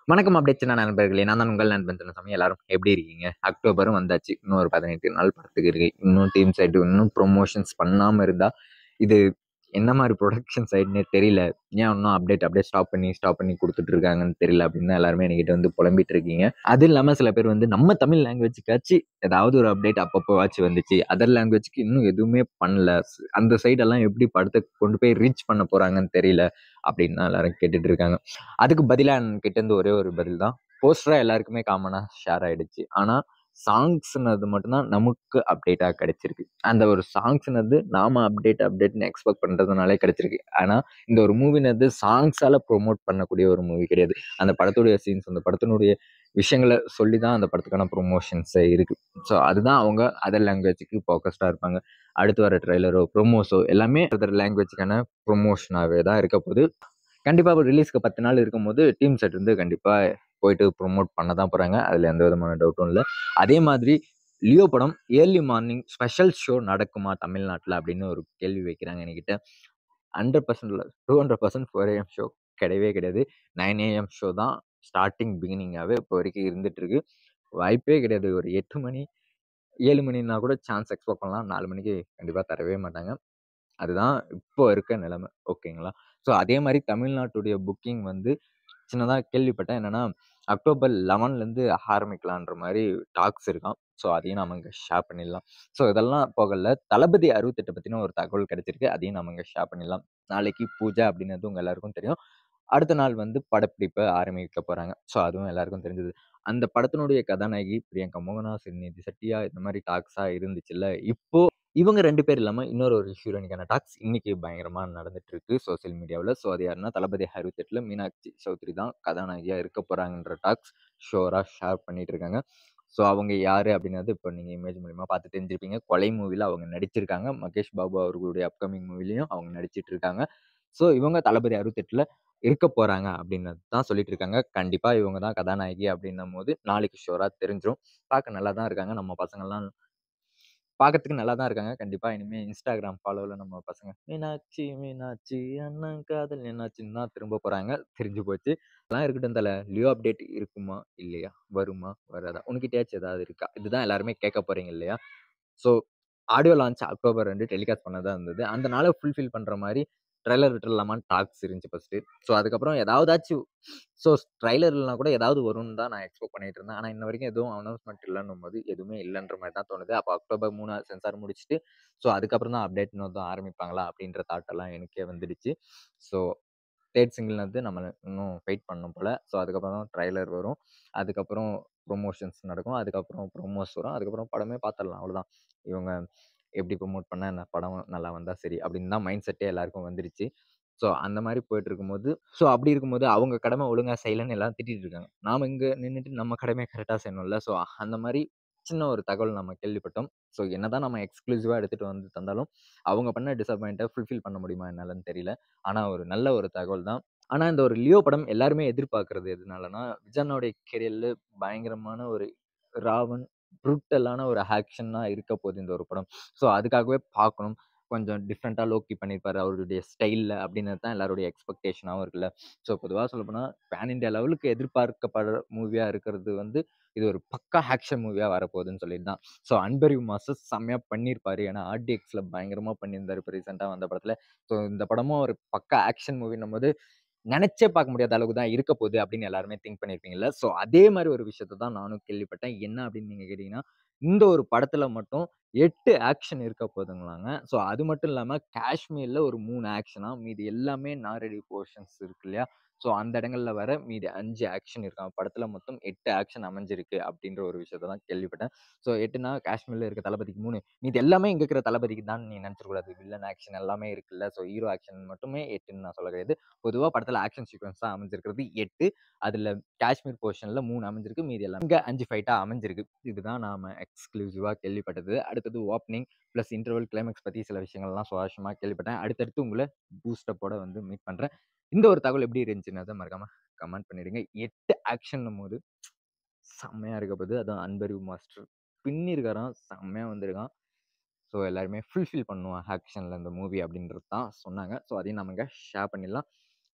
வணக்கம் அப்டேட் சின்ன நண்பர்களே நான் தான் உங்கள் நண்பன் சின்னசாமி எல்லாரும் எப்படி இருக்கீங்க அக்டோபரும் வந்தாச்சு இன்னும் ஒரு பதினெட்டு நாள் படத்துக்கு இருக்கு இன்னும் டீம் சைடு இன்னும் ப்ரொமோஷன்ஸ் பண்ணாமல் இருந்தா இது என்ன மாதிரி ப்ரொடக்ஷன் சைடுனே தெரியல ஏன் இன்னும் அப்டேட் அப்படியே ஸ்டாப் பண்ணி ஸ்டாப் பண்ணி கொடுத்துட்டு இருக்காங்கன்னு தெரியல அப்படின்னு தான் எல்லாருமே என்கிட்ட வந்து புலம்பிட்டு இருக்கீங்க அது இல்லாமல் சில பேர் வந்து நம்ம தமிழ் லாங்குவேஜுக்காச்சு ஏதாவது ஒரு அப்டேட் அப்பப்போ ஆச்சு வந்துச்சு அதர் லாங்குவேஜ்க்கு இன்னும் எதுவுமே பண்ணல அந்த சைடெல்லாம் எப்படி படத்தை கொண்டு போய் ரீச் பண்ண போறாங்கன்னு தெரியல அப்படின்னு தான் எல்லாரும் கேட்டுட்டு இருக்காங்க அதுக்கு பதிலாக கிட்டேருந்து ஒரே ஒரு பதில் தான் போஸ்டராக எல்லாருக்குமே காமனாக ஷேர் ஆயிடுச்சு ஆனால் சாங்ஸ்னது மட்டும்தான் நமக்கு அப்டேட்டாக கிடைச்சிருக்கு அந்த ஒரு சாங்ஸ்னது நாம அப்டேட் அப்டேட்னு எக்ஸ்பெக்ட் பண்ணுறதுனாலே கிடைச்சிருக்கு ஆனால் இந்த ஒரு மூவினது சாங்ஸால் ப்ரொமோட் பண்ணக்கூடிய ஒரு மூவி கிடையாது அந்த படத்துடைய சீன்ஸ் அந்த படத்தினுடைய விஷயங்களை சொல்லி தான் அந்த படத்துக்கான ப்ரொமோஷன்ஸே இருக்குது ஸோ அதுதான் அவங்க அதர் லாங்குவேஜுக்கு ஃபோக்கஸ்டாக இருப்பாங்க அடுத்து வர ட்ரெய்லரோ ப்ரொமோஸோ எல்லாமே அதர் லாங்குவேஜுக்கான ப்ரொமோஷனாகவே தான் இருக்க போகுது கண்டிப்பாக ரிலீஸ்க்கு பத்து நாள் இருக்கும்போது டீம் செட் வந்து கண்டிப்பாக போயிட்டு ப்ரொமோட் பண்ண தான் போகிறாங்க அதில் எந்த விதமான டவுட்டும் இல்லை அதே மாதிரி லியோ படம் ஏர்லி மார்னிங் ஸ்பெஷல் ஷோ நடக்குமா தமிழ்நாட்டில் அப்படின்னு ஒரு கேள்வி வைக்கிறாங்க என்கிட்ட hundred percent two hundred percent four AM show கிடையவே கிடையாது நைன் ஏஎம் ஷோ தான் ஸ்டார்டிங் பிகினிங்காகவே இப்போ வரைக்கும் இருந்துட்டு இருக்கு வாய்ப்பே கிடையாது ஒரு எட்டு மணி ஏழு மணினா கூட சான்ஸ் எக்ஸ்பெக்ட் பண்ணலாம் நாலு மணிக்கு கண்டிப்பாக தரவே மாட்டாங்க அதுதான் இப்போ இருக்க நிலைமை ஓகேங்களா ஸோ அதே மாதிரி தமிழ்நாட்டுடைய புக்கிங் வந்து சின்னதாக கேள்விப்பட்டேன் என்னென்னா அக்டோபர் லெவன்லேருந்து ஆரம்பிக்கலான்ற மாதிரி டாக்ஸ் இருக்கான் ஸோ அதையும் நம்ம இங்கே ஷேர் பண்ணிடலாம் ஸோ இதெல்லாம் போகல தளபதி அறுபத்தெட்டு பற்றின ஒரு தகவல் கிடைச்சிருக்கு அதையும் நம்ம இங்கே ஷேர் பண்ணிடலாம் நாளைக்கு பூஜை அப்படின்னது உங்கள் எல்லாருக்கும் தெரியும் அடுத்த நாள் வந்து படப்பிடிப்பை ஆரம்பிக்க போகிறாங்க ஸோ அதுவும் எல்லாருக்கும் தெரிஞ்சது அந்த படத்தினுடைய கதாநாயகி பிரியங்கா மோகனா சிறுநீதி சட்டியா இந்த மாதிரி டாக்ஸாக இருந்துச்சுல்ல இப்போ இவங்க ரெண்டு பேர் இல்லாமல் இன்னொரு ஒரு ஹீரோயினுக்கான டாக்ஸ் இன்னைக்கு பயங்கரமாக நடந்துட்டு இருக்கு சோசியல் மீடியாவில் ஸோ அது யாருன்னா தளபதி அறுபத்தெட்டில் மீனாட்சி சௌத்ரி தான் கதாநாயகியாக இருக்க போகிறாங்கன்ற டாக்ஸ் ஷோராக ஷேர் பண்ணிட்டு இருக்காங்க ஸோ அவங்க யார் அப்படின்னது இப்போ நீங்கள் இமேஜ் மூலிமா பார்த்து தெரிஞ்சிருப்பீங்க கொலை மூவியில் அவங்க நடிச்சிருக்காங்க மகேஷ் பாபு அவர்களுடைய அப்கமிங் மூவிலையும் அவங்க நடிச்சிட்டு இருக்காங்க ஸோ இவங்க தளபதி அறுபத்தெட்டில் இருக்க போகிறாங்க அப்படின்னு தான் சொல்லிட்டு இருக்காங்க கண்டிப்பாக இவங்க தான் கதாநாயகி அப்படின்னும் போது நாளைக்கு ஷோராக தெரிஞ்சிடும் பார்க்க நல்லா தான் இருக்காங்க நம்ம பசங்கள்லாம் பார்க்கறதுக்கு நல்லா தான் இருக்காங்க கண்டிப்பாக இனிமேல் இன்ஸ்டாகிராம் ஃபாலோவில் நம்ம பசங்க மீனாட்சி மீனாட்சி அண்ணன் காதல் என்னாச்சின்னு தான் திரும்ப போகிறாங்க தெரிஞ்சு போச்சு அதெல்லாம் இருக்கட்டும் தல லியோ அப்டேட் இருக்குமா இல்லையா வருமா வராதா உனக்கிட்டயாச்சும் ஏதாவது இருக்கா இதுதான் எல்லாருமே கேட்க போகிறீங்க இல்லையா ஸோ ஆடியோ லான்ச் அக்டோபர் ரெண்டு டெலிகாஸ்ட் பண்ணதாக இருந்தது அந்த நாளை ஃபுல்ஃபில் பண்ணுற மாதிரி ட்ரைலர் விட்டுலாமான்னு டாக்ஸ் இருந்துச்சு ஃபஸ்ட்டு ஸோ அதுக்கப்புறம் ஏதாவதாச்சும் ஸோ ட்ரைலர் இல்லைனா கூட ஏதாவது வரும்னு தான் நான் எக்ஸ்பெக்ட் பண்ணிட்டு இருந்தேன் ஆனால் இன்ன வரைக்கும் எதுவும் அனௌன்ஸ்மெண்ட் இல்லைன்னும் போது எதுவுமே இல்லைன்ற மாதிரி தான் தோணுது அப்போ அக்டோபர் மூணு சென்சார் முடிச்சுட்டு ஸோ அதுக்கப்புறம் தான் அப்டேட் இன்னும் ஆரம்பிப்பாங்களா அப்படின்ற தாட்டெல்லாம் எனக்கே வந்துடுச்சு ஸோ தேர்ட் சிங்கிள் வந்து நம்ம இன்னும் வெயிட் பண்ணணும் போல் ஸோ அதுக்கப்புறம் ட்ரைலர் வரும் அதுக்கப்புறம் ப்ரொமோஷன்ஸ் நடக்கும் அதுக்கப்புறம் ப்ரொமோஸ் வரும் அதுக்கப்புறம் படமே பார்த்துடலாம் அவ்வளோதான் இவங்க எப்படி ப்ரொமோட் பண்ண என்ன படம் நல்லா வந்தால் சரி அப்படின்னு தான் மைண்ட் செட்டே எல்லாருக்கும் வந்துருச்சு ஸோ அந்த மாதிரி போயிட்டு இருக்கும்போது ஸோ அப்படி இருக்கும்போது அவங்க கடமை ஒழுங்காக செய்யலைன்னு எல்லாம் திட்டிட்டு இருக்காங்க நாம் இங்கே நின்றுட்டு நம்ம கடமையை கரெக்டாக செய்யணும்ல ஸோ அந்த மாதிரி சின்ன ஒரு தகவல் நம்ம கேள்விப்பட்டோம் ஸோ என்ன தான் நம்ம எக்ஸ்க்ளூசிவாக எடுத்துகிட்டு வந்து தந்தாலும் அவங்க பண்ண டிசப்பாயிண்ட்டை ஃபுல்ஃபில் பண்ண முடியுமா என்னாலன்னு தெரியல ஆனால் ஒரு நல்ல ஒரு தகவல் தான் ஆனால் இந்த ஒரு லியோ படம் எல்லாருமே எதிர்பார்க்கறது எதுனாலனா விஜயனுடைய கெரியரில் பயங்கரமான ஒரு ராவன் ப்ரூட்டலான ஒரு ஆக்ஷனாக இருக்க போகுது இந்த ஒரு படம் ஸோ அதுக்காகவே பார்க்கணும் கொஞ்சம் டிஃப்ரெண்ட்டாக லோக்கி பண்ணியிருப்பார் அவருடைய ஸ்டைலில் அப்படின்னு தான் எல்லாருடைய எக்ஸ்பெக்டேஷனாகவும் இருக்குல்ல ஸோ பொதுவாக சொல்லப்போனால் பேன் இண்டியா லெவலுக்கு எதிர்பார்க்கப்படுற மூவியாக இருக்கிறது வந்து இது ஒரு பக்கா ஆக்ஷன் மூவியாக வரப்போகுதுன்னு சொல்லிட்டு தான் ஸோ அன்பரிவ் மாஸ்டர் செம்மையாக பண்ணியிருப்பாரு ஏன்னா ஆர்டிஎக்ஸில் பயங்கரமாக பண்ணியிருந்தார் இப்போ ரீசெண்டாக வந்த படத்தில் ஸோ இந்த படமும் ஒரு பக்கா ஆக்ஷன் மூவின்னும் போது நினச்சே பார்க்க முடியாத அளவுக்கு தான் இருக்க போகுது அப்படின்னு எல்லாருமே திங்க் பண்ணியிருப்பீங்கல்ல ஸோ அதே மாதிரி ஒரு விஷயத்த தான் நானும் கேள்விப்பட்டேன் என்ன அப்படின்னு நீங்கள் கேட்டிங்கன்னா இந்த ஒரு படத்தில் மட்டும் எட்டு ஆக்ஷன் இருக்க போதுங்களாங்க ஸோ அது மட்டும் இல்லாமல் காஷ்மீரில் ஒரு மூணு ஆக்ஷனாக மீதி எல்லாமே நாரடி போர்ஷன்ஸ் இருக்கு இல்லையா ஸோ அந்த இடங்கள்ல வர மீதி அஞ்சு ஆக்ஷன் இருக்கான் படத்தில் மொத்தம் எட்டு ஆக்ஷன் அமைஞ்சிருக்கு அப்படின்ற ஒரு விஷயத்த தான் கேள்விப்பட்டேன் ஸோ எட்டுனா காஷ்மீரில் இருக்க தளபதிக்கு மூணு மீதி எல்லாமே இங்கே இருக்கிற தளபதிக்கு தான் நீ நினச்சிடக்கூடாது வில்லன் ஆக்ஷன் எல்லாமே இருக்குல்ல ஸோ ஹீரோ ஆக்ஷன் மட்டுமே எட்டுன்னு நான் சொல்ல கிடையாது பொதுவாக படத்தில் ஆக்ஷன் சீக்வன்ஸ் தான் அமைஞ்சிருக்கிறது எட்டு அதில் காஷ்மீர் போர்ஷனில் மூணு அமைஞ்சிருக்கு மீதி எல்லாம் இங்கே அஞ்சு ஃபைட்டாக அமைஞ்சிருக்கு இதுதான் நாம் எக்ஸ்க்ளூசிவாக கேள்விப்பட்டது அடுத்தது ஓப்பனிங் ப்ளஸ் இன்டர்வல் கிளைமேக்ஸ் பற்றி சில விஷயங்கள்லாம் சுவாரஸ்யமாக கேள்விப்பட்டேன் அடுத்தடுத்து உங்களை பூஸ்டப்போட வந்து மீட் பண்ணுறேன் இந்த ஒரு தகவல் எப்படி இருந்துச்சுன்னு அதை மறக்காமல் கமெண்ட் பண்ணிடுங்க எட்டு ஆக்ஷன் போது செம்மையாக இருக்க போது அதுவும் அன்பரிவு மாஸ்டர் பின்னிருக்காரான் செம்மையாக வந்திருக்கான் ஸோ எல்லாருமே ஃபுல்ஃபில் பண்ணுவோம் ஆக்ஷனில் இந்த மூவி அப்படின்றது தான் சொன்னாங்க ஸோ அதையும் நம்ம இங்கே ஷேர் பண்ணிடலாம்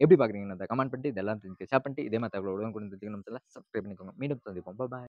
எப்படி பார்க்குறீங்கன்னு கமெண்ட் பண்ணிட்டு இதெல்லாம் தெரிஞ்சுக்க ஷேர் பண்ணிட்டு இதே மாதிரி தகவலோட கூட தெரிஞ்சுக்கணும் சப்ஸ்கிரைப் பண்ணிக்கோங்க மீண்டும் சந்திப்போம் பாய்